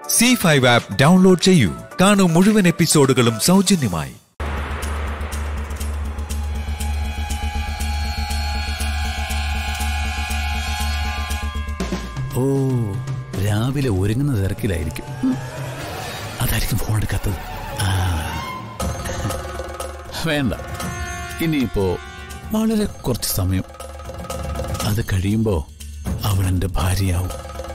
C five app download ചെയ്യൂ കാണൂ മുഴുവൻ എപ്പിസോഡുകളും സൗജന്യമായി ഓ രാവിലെ ഒരുങ്ങുന്ന തിരക്കിലായിരിക്കും ഉം. അതായിരിക്കും ഫോൺ എടുക്കാത്തത് ആ. വേണ്ട ഇനിയിപ്പോ വളരെ കുറച്ച് സമയം അത് കഴിയുമ്പോ അവൾ എന്റെ ഭാര്യയാവും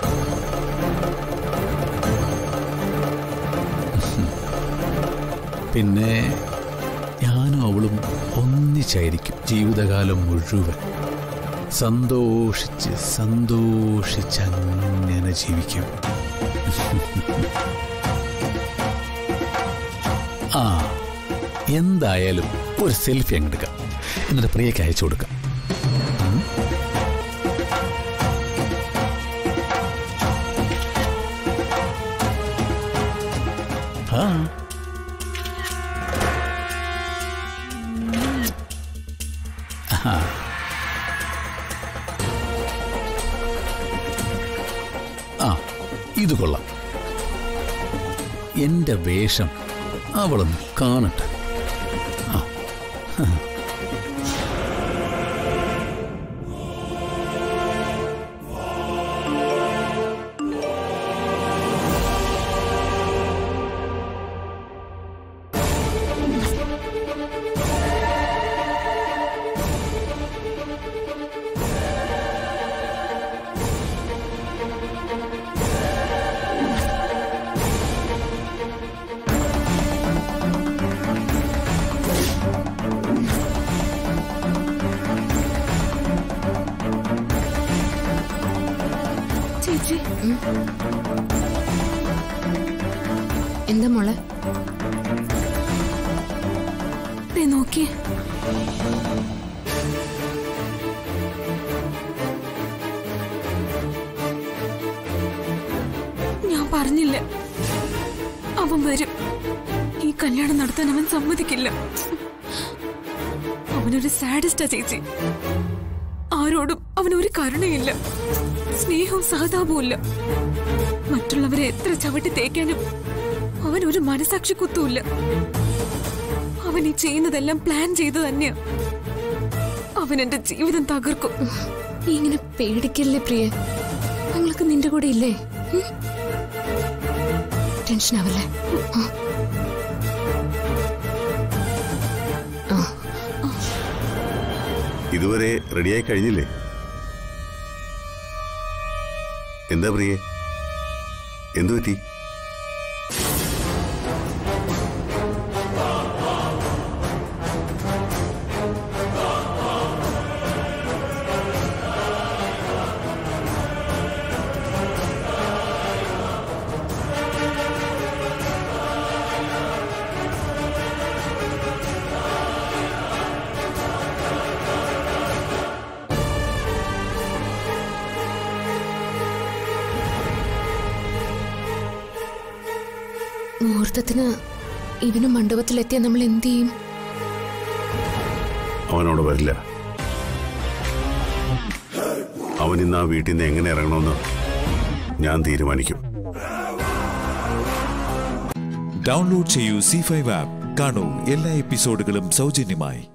പിന്നെ ഞാനും അവളും ഒന്നിച്ചായിരിക്കും ജീവിതകാലം മുഴുവൻ സന്തോഷിച്ച് സന്തോഷിച്ച് അങ്ങനെ ജീവിക്കും ആ എന്തായാലും ഒരു സെൽഫി അങ്ങ് എടുക്കാം എന്നിട്ട് പ്രിയയ്ക്ക് അയച്ചു കൊടുക്കാം ഉം. ആ ആഹാ. ആ ഇത് കൊള്ളാം എന്റെ വേഷം അവളൊന്ന് കാണട്ടെ ആ ചേച്ചി എന്താ മോളെ ദേ നോക്കിയേ ഞാൻ പറഞ്ഞില്ല അവൻ വരും ഈ കല്യാണം നടത്താൻ അവൻ സമ്മതിക്കില്ല അവനൊരു സാഡിസ്റ്റാ ചേച്ചി ആരോടും അവനൊരു കരുണയില്ല സ്നേഹവും സഹതാപവും ഇല്ല മറ്റുള്ളവരെ എത്ര ചവിട്ടി തേക്കാനും അവൻ ഒരു മനസാക്ഷി കുത്തുമില്ല അവൻ ഈ ചെയ്യുന്നതെല്ലാം പ്ലാൻ ചെയ്തു തന്നെയാ അവൻ എന്റെ ജീവിതം തകർക്കും നീ ഇങ്ങനെ പേടിക്കല്ലേ പ്രിയ ഞങ്ങൾക്ക് നിന്റെ കൂടെ ഇല്ലേ ഉം? ടെൻഷൻ ആവല്ലേ ആ. ആ ഇതുവരെ റെഡിയായി കഴിഞ്ഞില്ലേ എന്താ പ്രിയേ എന്തു പറ്റി മുഹൂർത്തത്തിന് ഇവന് മണ്ഡപത്തിലെത്തിയ നമ്മൾ എന്ത് ചെയ്യും അവനോട് വരില്ല അവൻ ഇന്ന് ആ വീട്ടിൽ നിന്ന് എങ്ങനെ ഇറങ്ങണമെന്ന് ഞാൻ തീരുമാനിക്കും ഡൗൺലോഡ് ചെയ്യൂ സി ഫൈവ് ആപ്പ് കാണൂ എല്ലാ എപ്പിസോഡുകളും സൗജന്യമായി